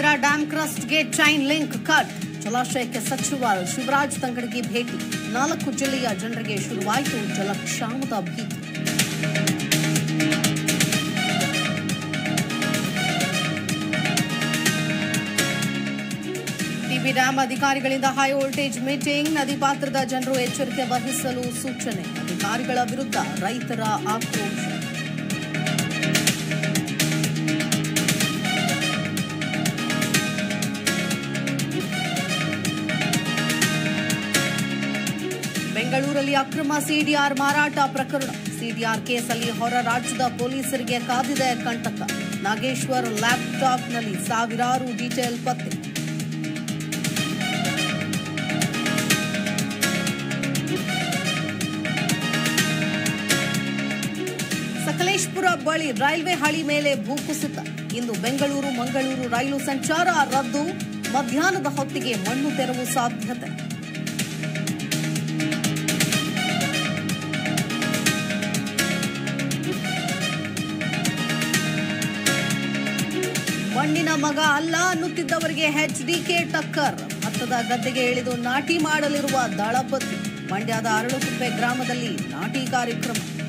Mandya dam ಕ್ರಸ್ಟ್ಗೆ chain link cut ಜಲಾಶಯಕ್ಕೆ ಸಚಿವ ಶಿವರಾಜ್ ತಂಗಡಗಿ ಭೇಟಿ ನಾಲ್ಕು ಜಿಲ್ಲೆಯ ಜನರಿಗೆ ಶುರುವಾಯಿತು ಜಲಕ್ಷಾಮದ ಭೀತಿ ಟಿಬಿ ಡ್ಯಾಂ ಅಧಿಕಾರಿಗಳಿಂದ ಹೈ ವೋಲ್ಟೇಜ್ ಮೀಟಿಂಗ್ ನದಿ ಪಾತ್ರದ ಜನರು ಎಚ್ಚರಿಕೆ ವಹಿಸಲು ಸೂಚನೆ ಅಧಿಕಾರಿಗಳ ವಿರುದ್ಧ ರೈತರ ಆಕ್ರೋಶ ಬೆಂಗಳೂರಲ್ಲಿ ಅಕ್ರಮ ಸಿಡಿಆರ್ ಮಾರಾಟ ಪ್ರಕರಣ ಸಿಡಿಆರ್ ಕೇಸಲ್ಲಿ ಹೊರ ರಾಜ್ಯದ ಪೊಲೀಸರಿಗೆ ಕಾದಿದೆ ಕಂಟಕ ನಾಗೇಶ್ವರ್ ಲ್ಯಾಪ್ಟಾಪ್ನಲ್ಲಿ ಸಾವಿರಾರು ಡೀಟೇಲ್ ಪತ್ತೆ ಸಕಲೇಶ್ಪುರ ಬಳಿ ರೈಲ್ವೆ ಹಳಿ ಮೇಲೆ ಭೂಕುಸಿತ ಇಂದು ಬೆಂಗಳೂರು ಮಂಗಳೂರು ರೈಲು ಸಂಚಾರ ರದ್ದು ಮಧ್ಯಾಹ್ನದ ಹೊತ್ತಿಗೆ ಮಣ್ಣು ತೆರವು ಸಾಧ್ಯತೆ ಮಣ್ಣಿನ ಮಗ ಅಲ್ಲ ಅನ್ನುತ್ತಿದ್ದವರಿಗೆ ಎಚ್ಡಿಕೆ ಟಕ್ಕರ್ ಭತ್ತದ ಗದ್ದೆಗೆ ಇಳಿದು ನಾಟಿ ಮಾಡಲಿರುವ ದಳಪತಿ ಮಂಡ್ಯದ ಅರಳುಕುಪ್ಪೆ ಗ್ರಾಮದಲ್ಲಿ ನಾಟಿ ಕಾರ್ಯಕ್ರಮ